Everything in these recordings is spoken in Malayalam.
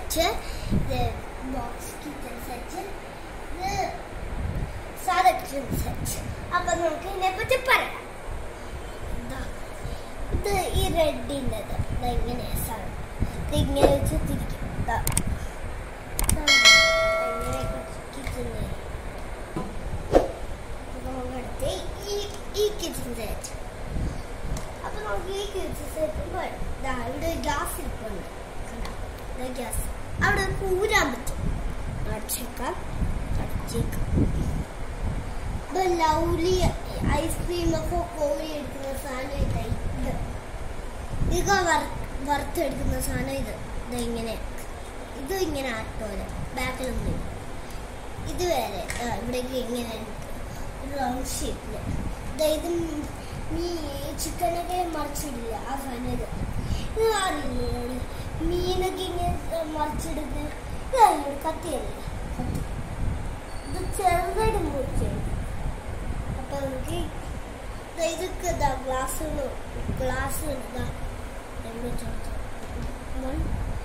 സെറ്റ് ഇത് ബോക്സ് കിച്ചൺ സെറ്റ് ഇത് സാധാ കിച്ചൺ സെറ്റ് അപ്പൊ നമുക്ക് ഇതിനെപ്പറ്റി പറയാം ദാ, ഇത് ഈ റെഡിൻ്റെത് ഇതെങ്ങനെ സാധനം ഇത് ഇങ്ങനെ വെച്ച് തിരിക്കും ദാ. ദാ, ഇങ്ങനെ കിച്ചൺ അടുത്ത് ഈ ഈ കിച്ചൺ സെറ്റ് അപ്പൊ നമുക്ക് ഈ കിച്ചൺ സെറ്റ് ദാ ഇവിടെ ഗ്യാസ് ഇരിപ്പുണ്ട് കണ്ടോ? ദാ ഗ്യാസ് അവിടെ പൂരാൻ പറ്റും അടച്ചേക്കാം അടച്ചേക്കാം ഇപ്പൊ ലൗലി ഐസ്ക്രീം ഒക്കെ കോരി എടുക്കുന്ന സാധനം ഇതാ ഇത് ഇക വറുത്തെടുക്കുന്ന സാധനം ഇത് ഇത് ഇങ്ങനെ ഇത് ഇങ്ങനെ ആട്ടോല് ബാക്കിലൊന്നും ഇത് വേറെ ദാ ഇവിടേക്ക് ഇങ്ങനെ റൗണ്ട് ഷേപ്പില് ഇത് മീ ചിക്കനൊക്കെ മറിച്ചിടില്ല ആ സാധനം ഇത് ഇത് അറിയില്ല മീനൊക്കെ ഇങ്ങനെ മറിച്ചിടുന്ന ഇതറിയില്ല കത്തിയല്ല കത്തി ഇത് ചെറുതായിട്ട് മുറിച്ചെടുക്കും അപ്പൊ നമുക്ക് ദാ ഇതൊക്കെ ഇതാ ഗ്ലാസ് ഗ്ലാസ് ഇതാ രണ്ട് ചോദിച്ചു വൺ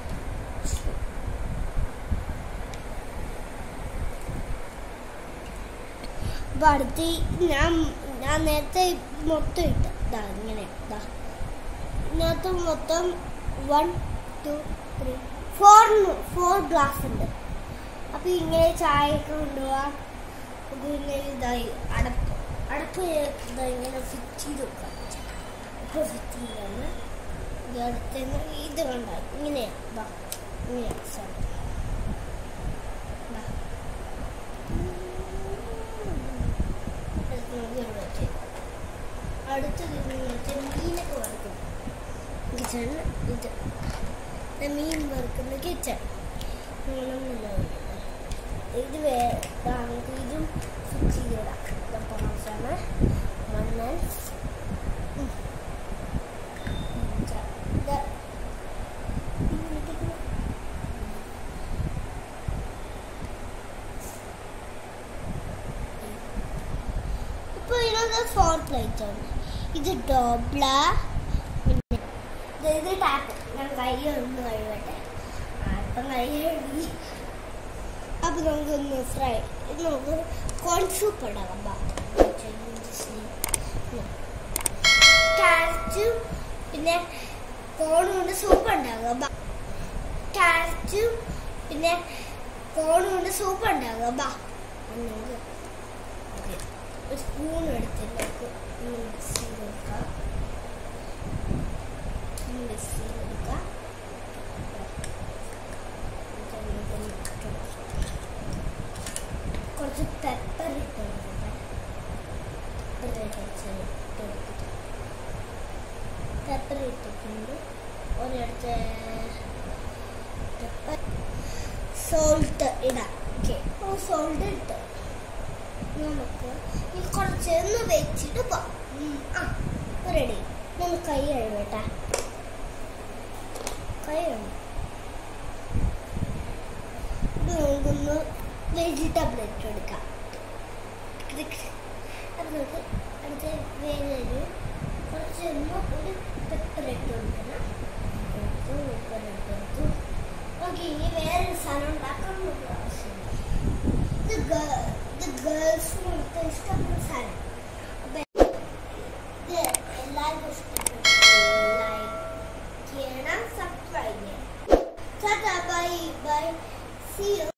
അപ്പൊ അടുത്ത് ഈ ഞാൻ ഞാൻ നേരത്തെ മൊത്തം ഇട്ട് ഇതാ ഇങ്ങനെ ഇതാ ഇതിനകത്ത് മൊത്തം one two three four four glass ഉണ്ട് അപ്പൊ ഇങ്ങനെ ചായ ഒക്കെ കൊണ്ടുപോവാം പിന്നെ ഇതായി അടപ്പ് അടപ്പ് ഇതാ ഇങ്ങനെ ഫിറ്റ് ചെയ്ത് വെക്കാം ഇപ്പൊ ഫിറ്റ് ചെയ്താണ് ഇത് അടുത്ത് ഇത് കണ്ട ഇങ്ങനെയാ ഇതാ ഇങ്ങനെയാ സാധനം ഇതാ. ഇത് നമുക്ക് ഇവിടെ വെച്ചേക്കാം. അടുത്തത് ഇങ്ങനെ വെച്ച് മീനൊക്കെ വറുക്കും കിച്ചൺ ഇത് ഇത് മീൻ വറുക്കുന്ന കിച്ചൺ ഇത് വേ ദാ നമുക്ക് ഇതും ഫിക്സ് ചെയ്തിടാം ഇത് പാസാണ് മണ്ണൻ ഉം. ഇത് ഇത് ഇങ്ങനെ ഇപ്പൊ ഇതിനകത്ത് ഫോർ പ്ലേറ്റ് ആണ് ഇത് ഡോബ്ല പിന്നെ ഇത് ഇത് ടാപ്പ് ഞാൻ കൈ ഒന്ന് കഴുകട്ടെ ആ, ഇപ്പം കൈ കഴുകി അപ്പൊ നമുക്കൊന്ന് ഫ്രൈ ഇത് നമുക്ക് കോൺ സൂപ്പ് ഉണ്ടാക്കാം ബാ. ക്യാരറ്റും പിന്നെ കോൺ കൊണ്ട് സൂപ്പ് ഉണ്ടാക്കുക ക്യാരറ്റും പിന്നെ കോൺ കൊണ്ട് സൂപ്പ് ഉണ്ടാക്കുക ബാ അത് നമുക്ക് ഓക്കെ ഒരു സ്പൂൺ എടുത്തിട്ട് നമുക്ക് ഒന്ന് മിക്സ് ചെയ്ത് കൊടുക്കാം ഒന്ന് മിക്സ് ചെയ്ത് കൊടുക്കാം എന്നിട്ട് അതിലേക്ക് ഇട്ട് കൊടുക്കാം. കുറച്ച് പെപ്പർ ഇട്ട് കൊടുക്കട്ടെ പെപ്പർ കുറച്ച് ഇട്ട് കൊടുക്കട്ടെ പെപ്പർ ഇട്ടിട്ടുണ്ട് ഒരിടത്ത് പെപ്പർ സോൾട്ട് ഇടാം ഓക്കെ അപ്പോൾ സോൾട്ട് ഇട്ട് നമുക്ക് ഈ കുറച്ച് ഒന്ന് വെച്ചിട്ട് പോവാം ഉം, ആ റെഡി നമുക്ക് കൈ കഴുകട്ടെ കൈ കഴുകും ഇത് നമുക്കൊന്ന് വെജിറ്റബിൾ ഇട്ട് കൊടുക്കാം ഇത് അത് നമുക്ക് അടുത്ത വേനൊരു കുറച്ച് ഒന്ന് ഒരു പെപ്പർ ഇട്ട് കൊടുക്കണം എടുത്തു പെപ്പർ ഇട്ട് കൊടുത്തു ഓക്കെ ഇനി വേറൊരു സാധനം ഉണ്ടാക്കാൻ നമുക്ക് ആവശ്യമില്ല ഇത് ഗേ- ഇത് ഗേൾസിന് ഇഷ്ടപ്പെടുന്ന സാധനം അപ്പൊ ഇത് എല്ലാവർക്കും ഇഷ്ടപ്പെട്ടു ലൈക്ക് ചെയ്യണം സബ്സ്ക്രൈബ് ചെയ്യണം ബൈ ബൈ സി യു